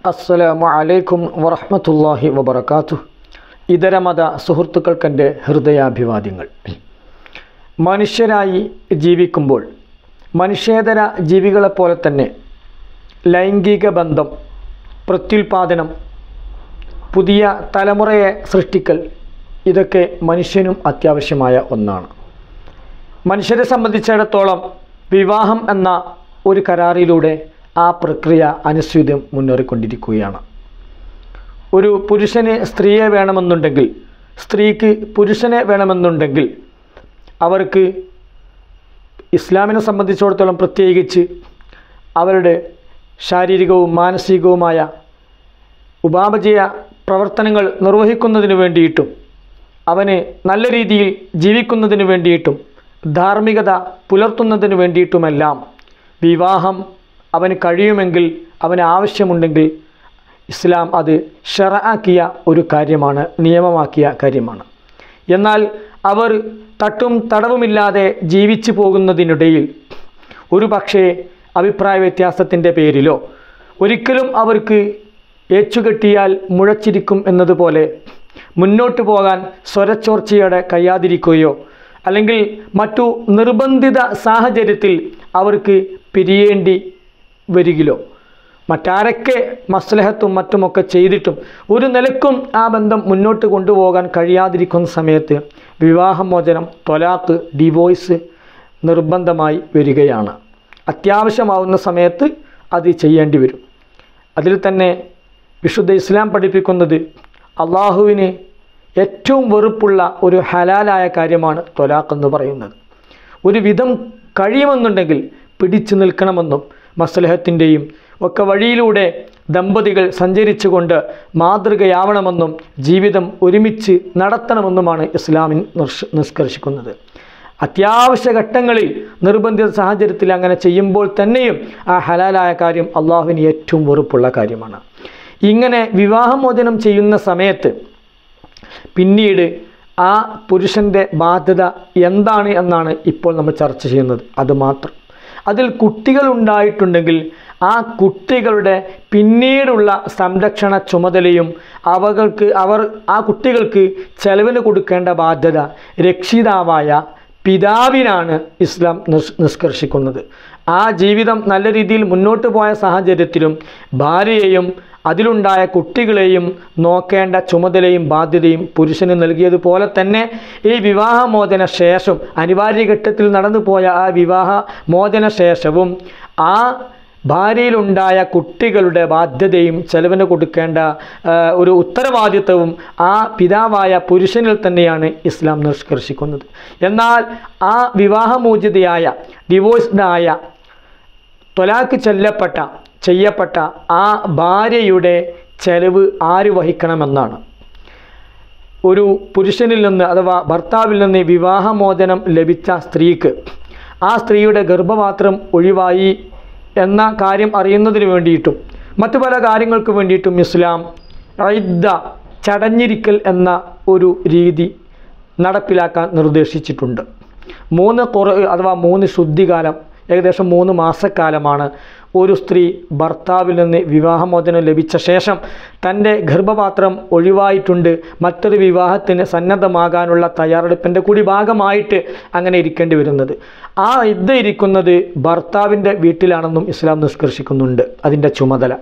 അസ്സലാമു അലൈക്കും വറഹ്മത്തുള്ളാഹി വബറകാതുഹു ഇതരമത സുഹൃത്തുക്കൾക്കെൻ്റെ ഹൃദയാഭിവാദ്യങ്ങൾ മനുഷ്യരായി ജീവിക്കുമ്പോൾ മനുഷ്യേതര ജീവികളെപ്പോലെ തന്നെ ലൈംഗിക ബന്ധം പ്രത്യുൽപാദനം പുതിയ തലമുറയെ സൃഷ്ടിക്കൽ ഇതൊക്കെ മനുഷ്യനും അത്യാവശ്യമായ ഒന്നാണ് മനുഷ്യരെ സംബന്ധിച്ചിടത്തോളം വിവാഹം എന്ന ഒരു കരാറിലൂടെ ആ പ്രക്രിയ അനുസ്യൂതം മുന്നേറിക്കൊണ്ടിരിക്കുകയാണ് ഒരു പുരുഷന് സ്ത്രീയെ വേണമെന്നുണ്ടെങ്കിൽ സ്ത്രീക്ക് പുരുഷനെ വേണമെന്നുണ്ടെങ്കിൽ അവർക്ക് ഇസ്ലാമിനെ സംബന്ധിച്ചിടത്തോളം പ്രത്യേകിച്ച് അവരുടെ ശാരീരികവും മാനസികവുമായ ഉപാപചയ പ്രവർത്തനങ്ങൾ നിർവഹിക്കുന്നതിന് വേണ്ടിയിട്ടും അവന് നല്ല രീതിയിൽ ജീവിക്കുന്നതിന് വേണ്ടിയിട്ടും ധാർമ്മികത പുലർത്തുന്നതിന് വേണ്ടിയിട്ടുമെല്ലാം വിവാഹം അവന് കഴിയുമെങ്കിൽ അവന് ആവശ്യമുണ്ടെങ്കിൽ ഇസ്ലാം അത് ഷറആക്കിയ ഒരു കാര്യമാണ് നിയമമാക്കിയ കാര്യമാണ് എന്നാൽ അവർ തട്ടും തടവുമില്ലാതെ ജീവിച്ചു പോകുന്നതിനിടയിൽ ഒരു പക്ഷേ അഭിപ്രായ വ്യത്യാസത്തിൻ്റെ പേരിലോ ഒരിക്കലും അവർക്ക് ഏച്ചുകെട്ടിയാൽ മുഴച്ചിരിക്കും എന്നതുപോലെ മുന്നോട്ട് പോകാൻ സ്വരച്ചോർച്ചയോടെ കഴിയാതിരിക്കുകയോ അല്ലെങ്കിൽ മറ്റു നിർബന്ധിത സാഹചര്യത്തിൽ അവർക്ക് പിരിയേണ്ടി വരികിലോ മറ്റാരൊക്കെ മസ്ലഹത്തും മറ്റുമൊക്കെ ചെയ്തിട്ടും ഒരു നിലക്കും ആ ബന്ധം മുന്നോട്ട് കൊണ്ടുപോകാൻ കഴിയാതിരിക്കുന്ന സമയത്ത് വിവാഹമോചനം തൊലാക്ക് ഡിവോഴ്സ് നിർബന്ധമായി വരികയാണ് അത്യാവശ്യമാവുന്ന സമയത്ത് അത് ചെയ്യേണ്ടി വരും അതിൽ തന്നെ വിശുദ്ധ ഇസ്ലാം പഠിപ്പിക്കുന്നത് അള്ളാഹുവിന് ഏറ്റവും വെറുപ്പുള്ള ഒരു ഹലാലായ കാര്യമാണ് തൊലാഖ് എന്ന് പറയുന്നത് ഒരു വിധം കഴിയുമെന്നുണ്ടെങ്കിൽ പിടിച്ചു നിൽക്കണമെന്നും മസ്ലഹത്തിൻ്റെയും ഒക്കെ വഴിയിലൂടെ ദമ്പതികൾ സഞ്ചരിച്ചുകൊണ്ട് മാതൃകയാവണമെന്നും ജീവിതം ഒരുമിച്ച് നടത്തണമെന്നുമാണ് ഇസ്ലാമിൻ നിഷ് നിഷ്കർഷിക്കുന്നത് അത്യാവശ്യ ഘട്ടങ്ങളിൽ നിർബന്ധിത സാഹചര്യത്തിൽ അങ്ങനെ ചെയ്യുമ്പോൾ തന്നെയും ആ ഹലാലായ കാര്യം അള്ളാഹുവിന് ഏറ്റവും വെറുപ്പുള്ള കാര്യമാണ് ഇങ്ങനെ വിവാഹമോചനം ചെയ്യുന്ന സമയത്ത് പിന്നീട് ആ പുരുഷൻ്റെ ബാധ്യത എന്താണ് എന്നാണ് ഇപ്പോൾ നമ്മൾ ചർച്ച ചെയ്യുന്നത് അത് മാത്രം അതിൽ കുട്ടികൾ ഉണ്ടായിട്ടുണ്ടെങ്കിൽ ആ കുട്ടികളുടെ പിന്നീടുള്ള സംരക്ഷണ ചുമതലയും അവർക്ക് അവർ ആ കുട്ടികൾക്ക് ചെലവിന് കൊടുക്കേണ്ട ബാധ്യത രക്ഷിതാവായ പിതാവിനാണ് ഇസ്ലാം നിഷ് നിഷ്കർഷിക്കുന്നത് ആ ജീവിതം നല്ല രീതിയിൽ മുന്നോട്ട് പോയ സാഹചര്യത്തിലും ഭാര്യയെയും അതിലുണ്ടായ കുട്ടികളെയും നോക്കേണ്ട ചുമതലയും ബാധ്യതയും പുരുഷന് നൽകിയതുപോലെ തന്നെ ഈ വിവാഹമോചന ശേഷം അനിവാര്യ ഘട്ടത്തിൽ നടന്നു പോയ ആ വിവാഹ മോചന ശേഷവും ആ ഭാര്യയിലുണ്ടായ കുട്ടികളുടെ ബാധ്യതയും ചെലവിന് കൊടുക്കേണ്ട ആ, ഒരു ഉത്തരവാദിത്വവും ആ പിതാവായ പുരുഷനിൽ തന്നെയാണ് ഇസ്ലാം നിഷ്കർഷിക്കുന്നത് എന്നാൽ ആ വിവാഹമോചിതയായ ഡിവോഴ്സ്ഡായ തൊലാക്ക് ചെല്ലപ്പെട്ട ചെയ്യപ്പെട്ട ആ ഭാര്യയുടെ ചെലവ് ആര് വഹിക്കണമെന്നാണ് ഒരു പുരുഷനിൽ നിന്ന് അഥവാ ഭർത്താവിൽ നിന്ന് വിവാഹമോചനം ലഭിച്ച സ്ത്രീക്ക് ആ സ്ത്രീയുടെ ഗർഭപാത്രം ഒഴിവായി എന്ന കാര്യം അറിയുന്നതിന് വേണ്ടിയിട്ടും മറ്റു പല കാര്യങ്ങൾക്ക് വേണ്ടിയിട്ടും ഇസ്ലാം ഐദ്ദ ചടഞ്ഞിരിക്കൽ എന്ന ഒരു രീതി നടപ്പിലാക്കാൻ നിർദ്ദേശിച്ചിട്ടുണ്ട് മൂന്ന് കുറ അഥവാ മൂന്ന് ശുദ്ധികാലം ഏകദേശം മൂന്ന് മാസക്കാലമാണ് ഒരു സ്ത്രീ ഭർത്താവിൽ നിന്ന് വിവാഹമോചനം ലഭിച്ച ശേഷം തൻ്റെ ഗർഭപാത്രം ഒഴിവായിട്ടുണ്ട് മറ്റൊരു വിവാഹത്തിന് സന്നദ്ധമാകാനുള്ള തയ്യാറെടുപ്പിൻ്റെ കൂടി ഭാഗമായിട്ട് അങ്ങനെ ഇരിക്കേണ്ടി വരുന്നത് ആ ഇത് ഇരിക്കുന്നത് ഭർത്താവിൻ്റെ വീട്ടിലാണെന്നും ഇസ്ലാം നിഷ്കർഷിക്കുന്നുണ്ട് അതിൻ്റെ ചുമതല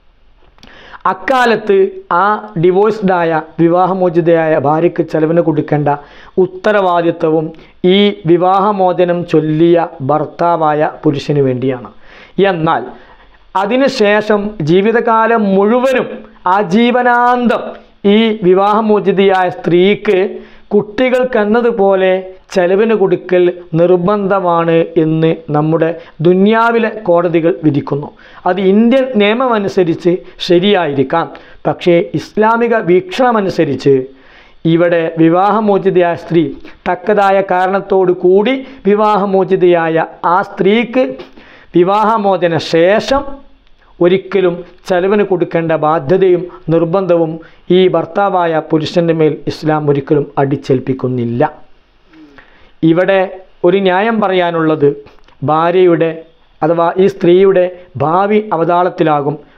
അക്കാലത്ത് ആ ഡിവോഴ്സ്ഡായ വിവാഹമോചിതയായ ഭാര്യയ്ക്ക് ചെലവിന് കൊടുക്കേണ്ട ഉത്തരവാദിത്വവും ഈ വിവാഹമോചനം ചൊല്ലിയ ഭർത്താവായ പുരുഷന് വേണ്ടിയാണ് എന്നാൽ അതിനുശേഷം ജീവിതകാലം മുഴുവനും ആജീവനാന്തം ഈ വിവാഹമോചിതയായ സ്ത്രീക്ക് കുട്ടികൾക്കെന്നതുപോലെ ചെലവിന് കൊടുക്കൽ നിർബന്ധമാണ് എന്ന് നമ്മുടെ ദുന്യാവിലെ കോടതികൾ വിധിക്കുന്നു അത് ഇന്ത്യൻ നിയമമനുസരിച്ച് ശരിയായിരിക്കാം പക്ഷേ ഇസ്ലാമിക വീക്ഷണമനുസരിച്ച് ഇവിടെ വിവാഹമോചിതയായ സ്ത്രീ തക്കതായ കാരണത്തോടു കൂടി വിവാഹമോചിതയായ ആ സ്ത്രീക്ക് വിവാഹമോചന ശേഷം ഒരിക്കലും ചെലവിന് കൊടുക്കേണ്ട ബാധ്യതയും നിർബന്ധവും ഈ ഭർത്താവായ പുരുഷൻ്റെ മേൽ ഇസ്ലാം ഒരിക്കലും അടിച്ചേൽപ്പിക്കുന്നില്ല ഇവിടെ ഒരു ന്യായം പറയാനുള്ളത് ഭാര്യയുടെ അഥവാ ഈ സ്ത്രീയുടെ ഭാവി അവതാളത്തിലാകും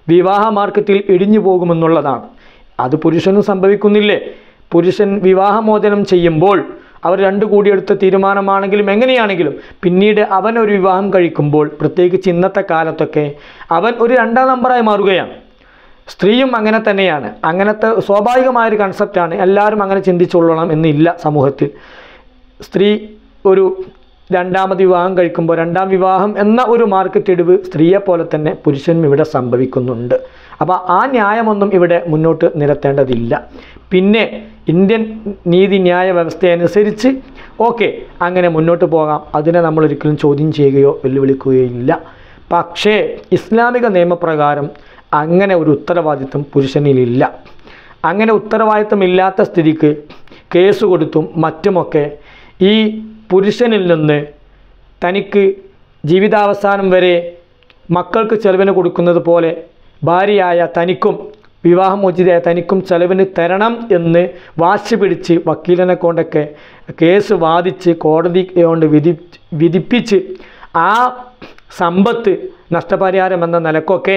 വിവാഹ മാർക്കറ്റിൽ ഇടിഞ്ഞു പോകുമെന്നുള്ളതാണ് അത് പുരുഷനും സംഭവിക്കുന്നില്ലേ പുരുഷൻ വിവാഹമോചനം ചെയ്യുമ്പോൾ അവർ രണ്ടു കൂടിയെടുത്ത തീരുമാനമാണെങ്കിലും എങ്ങനെയാണെങ്കിലും പിന്നീട് അവൻ ഒരു വിവാഹം കഴിക്കുമ്പോൾ പ്രത്യേകിച്ച് ഇന്നത്തെ കാലത്തൊക്കെ അവൻ ഒരു രണ്ടാം നമ്പറായി മാറുകയാണ് സ്ത്രീയും അങ്ങനെ തന്നെയാണ് അങ്ങനത്തെ സ്വാഭാവികമായൊരു കൺസെപ്റ്റാണ് എല്ലാവരും അങ്ങനെ ചിന്തിച്ചുകൊള്ളണം എന്നില്ല സമൂഹത്തിൽ സ്ത്രീ ഒരു രണ്ടാമത് വിവാഹം കഴിക്കുമ്പോൾ രണ്ടാം വിവാഹം എന്ന ഒരു മാർക്കറ്റ് ഇടിവ് സ്ത്രീയെ പോലെ തന്നെ പുരുഷനും ഇവിടെ സംഭവിക്കുന്നുണ്ട് അപ്പോൾ ആ ന്യായമൊന്നും ഇവിടെ മുന്നോട്ട് നിരത്തേണ്ടതില്ല പിന്നെ ഇന്ത്യൻ നീതിന്യായ വ്യവസ്ഥയനുസരിച്ച് ഓക്കെ അങ്ങനെ മുന്നോട്ട് പോകാം അതിനെ നമ്മൾ ഒരിക്കലും ചോദ്യം ചെയ്യുകയോ വെല്ലുവിളിക്കുകയോ ഇല്ല പക്ഷേ ഇസ്ലാമിക നിയമപ്രകാരം അങ്ങനെ ഒരു ഉത്തരവാദിത്വം പുരുഷനിലില്ല അങ്ങനെ ഉത്തരവാദിത്തമില്ലാത്ത സ്ഥിതിക്ക് കേസ് കൊടുത്തും മറ്റുമൊക്കെ ഈ പുരുഷനിൽ നിന്ന് തനിക്ക് ജീവിതാവസാനം വരെ മക്കൾക്ക് ചെലവിന് കൊടുക്കുന്നത് പോലെ ഭാര്യയായ തനിക്കും വിവാഹമോചിതയായ തനിക്കും ചെലവിന് തരണം എന്ന് വാശി പിടിച്ച് വക്കീലിനെ കൊണ്ടൊക്കെ കേസ് വാദിച്ച് കോടതി കൊണ്ട് വിധി വിധിപ്പിച്ച് ആ സമ്പത്ത് നഷ്ടപരിഹാരം എന്ന നിലക്കൊക്കെ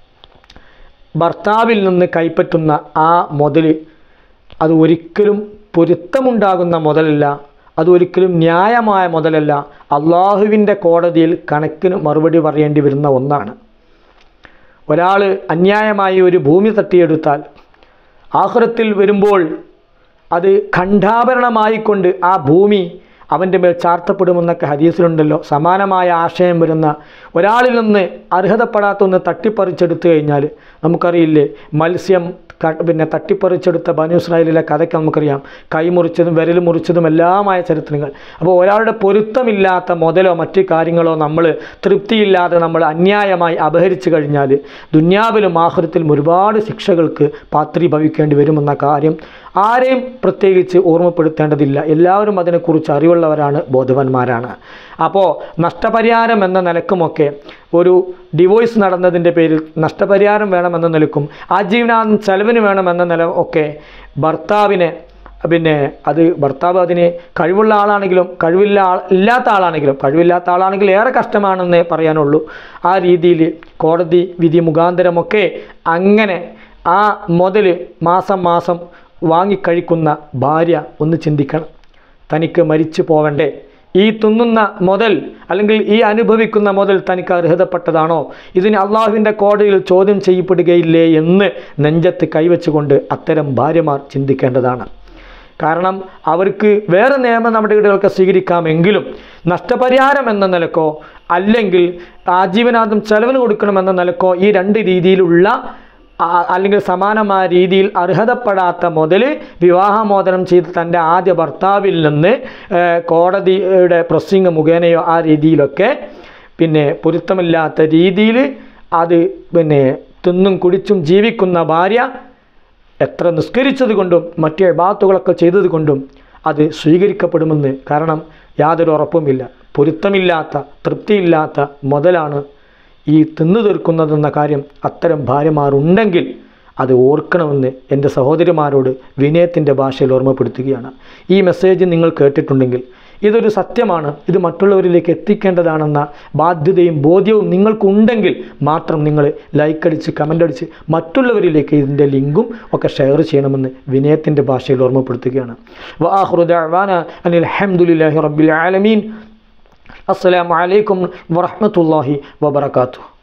ഭർത്താവിൽ നിന്ന് കൈപ്പറ്റുന്ന ആ മുതൽ അത് ഒരിക്കലും പൊരുത്തമുണ്ടാകുന്ന മുതലല്ല അത് ഒരിക്കലും ന്യായമായ മുതലല്ല അള്ളാഹുവിൻ്റെ കോടതിയിൽ കണക്കിന് മറുപടി പറയേണ്ടി വരുന്ന ഒന്നാണ് ഒരാൾ അന്യായമായി ഒരു ഭൂമി തട്ടിയെടുത്താൽ ആഹ്റത്തിൽ വരുമ്പോൾ അത് ഖണ്ഡാഭരണമായിക്കൊണ്ട് ആ ഭൂമി അവൻ്റെ മേൽ ചാർത്തപ്പെടുമെന്നൊക്കെ ഹദീസിലുണ്ടല്ലോ സമാനമായ ആശയം വരുന്ന ഒരാളിൽ നിന്ന് അർഹതപ്പെടാത്ത ഒന്ന് തട്ടിപ്പറിച്ചെടുത്തു കഴിഞ്ഞാൽ നമുക്കറിയില്ലേ മത്സ്യം ക- പിന്നെ തട്ടിപ്പറിച്ചെടുത്ത ബനു ഇസ്രായേലിലെ കഥയ്ക്ക് നമുക്കറിയാം കൈ മുറിച്ചതും വിരൽ മുറിച്ചതും എല്ലാമായ ചരിത്രങ്ങൾ അപ്പോൾ ഒരാളുടെ പൊരുത്തമില്ലാത്ത മുതലോ മറ്റു കാര്യങ്ങളോ നമ്മൾ തൃപ്തിയില്ലാതെ നമ്മൾ അന്യായമായി അപഹരിച്ചു കഴിഞ്ഞാൽ ദുന്യാവിലും ആഹൃത്തിലും ഒരുപാട് ശിക്ഷകൾക്ക് പാത്രീഭവിക്കേണ്ടി വരുമെന്ന കാര്യം ആരെയും പ്രത്യേകിച്ച് ഓർമ്മപ്പെടുത്തേണ്ടതില്ല എല്ലാവരും അതിനെക്കുറിച്ച് അറിവുള്ളവരാണ് ബോധവാന്മാരാണ് അപ്പോൾ നഷ്ടപരിഹാരം എന്ന നിലക്കുമൊക്കെ ഒരു ഡിവോഴ്സ് നടന്നതിൻ്റെ പേരിൽ നഷ്ടപരിഹാരം വേണമെന്ന നിലക്കും ആജീവനാന്തം ചെലവിന് വേണമെന്ന നില ഒക്കെ ഭർത്താവിനെ പിന്നെ അത് ഭർത്താവ് അതിന് കഴിവുള്ള ആളാണെങ്കിലും കഴിവില്ല ആൾ ഇല്ലാത്ത ആളാണെങ്കിലും കഴിവില്ലാത്ത ആളാണെങ്കിൽ ഏറെ കഷ്ടമാണെന്നേ പറയാനുള്ളൂ ആ രീതിയിൽ കോടതി വിധി മുഖാന്തരമൊക്കെ അങ്ങനെ ആ മുതൽ മാസം മാസം വാങ്ങിക്കഴിക്കുന്ന ഭാര്യ ഒന്ന് ചിന്തിക്കണം തനിക്ക് മരിച്ചു പോവണ്ടേ ഈ തിന്നുന്ന മുതൽ അല്ലെങ്കിൽ ഈ അനുഭവിക്കുന്ന മുതൽ തനിക്ക് അർഹതപ്പെട്ടതാണോ ഇതിന് അള്ളാഹുവിൻ്റെ കോടതിയിൽ ചോദ്യം ചെയ്യപ്പെടുകയില്ലേ എന്ന് നെഞ്ചത്ത് കൈവച്ചുകൊണ്ട് അത്തരം ഭാര്യമാർ ചിന്തിക്കേണ്ടതാണ് കാരണം അവർക്ക് വേറെ നിയമ നടപടികളൊക്കെ സ്വീകരിക്കാമെങ്കിലും നഷ്ടപരിഹാരം എന്ന നിലക്കോ അല്ലെങ്കിൽ ആജീവനാന്തം ചെലവിന് കൊടുക്കണമെന്ന നിലക്കോ ഈ രണ്ട് രീതിയിലുള്ള ആ- അല്ലെങ്കിൽ സമാനമായ രീതിയിൽ അർഹതപ്പെടാത്ത മുതൽ വിവാഹമോചനം ചെയ്ത് തൻ്റെ ആദ്യ ഭർത്താവിൽ നിന്ന് ഏഹ്, കോടതിയുടെ പ്രസിംഗ് മുഖേനയോ ആ രീതിയിലൊക്കെ പിന്നെ പൊരുത്തമില്ലാത്ത രീതിയിൽ അത് പിന്നെ തിന്നും കുടിച്ചും ജീവിക്കുന്ന ഭാര്യ എത്ര നിസ്കരിച്ചത് കൊണ്ടും മറ്റു എബാത്തുകളൊക്കെ ചെയ്തത് കൊണ്ടും അത് സ്വീകരിക്കപ്പെടുമെന്ന് കാരണം യാതൊരു ഉറപ്പുമില്ല പൊരുത്തമില്ലാത്ത തൃപ്തിയില്ലാത്ത മുതലാണ് ഈ തിന്നു തീർക്കുന്നതെന്ന കാര്യം അത്തരം ഭാര്യമാരുണ്ടെങ്കിൽ അത് ഓർക്കണമെന്ന് എൻ്റെ സഹോദരിമാരോട് വിനയത്തിൻ്റെ ഭാഷയിൽ ഓർമ്മപ്പെടുത്തുകയാണ് ഈ മെസ്സേജ് നിങ്ങൾ കേട്ടിട്ടുണ്ടെങ്കിൽ ഇതൊരു സത്യമാണ് ഇത് മറ്റുള്ളവരിലേക്ക് എത്തിക്കേണ്ടതാണെന്ന ബാധ്യതയും ബോധ്യവും നിങ്ങൾക്കുണ്ടെങ്കിൽ മാത്രം നിങ്ങൾ ലൈക്ക് അടിച്ച് കമൻ്റ് അടിച്ച് മറ്റുള്ളവരിലേക്ക് ഇതിൻ്റെ ലിങ്കും ഒക്കെ ഷെയർ ചെയ്യണമെന്ന് വിനയത്തിൻ്റെ ഭാഷയിൽ ഓർമ്മപ്പെടുത്തുകയാണ് വാഹുദാന അനിൽ അഹമ്മദുലില്ലാഹി റബ്ബിൽ ആലമീൻ അസ്സലാമു അലൈക്കും വറഹ്മത്തുള്ളാഹി വബറകാതുഹു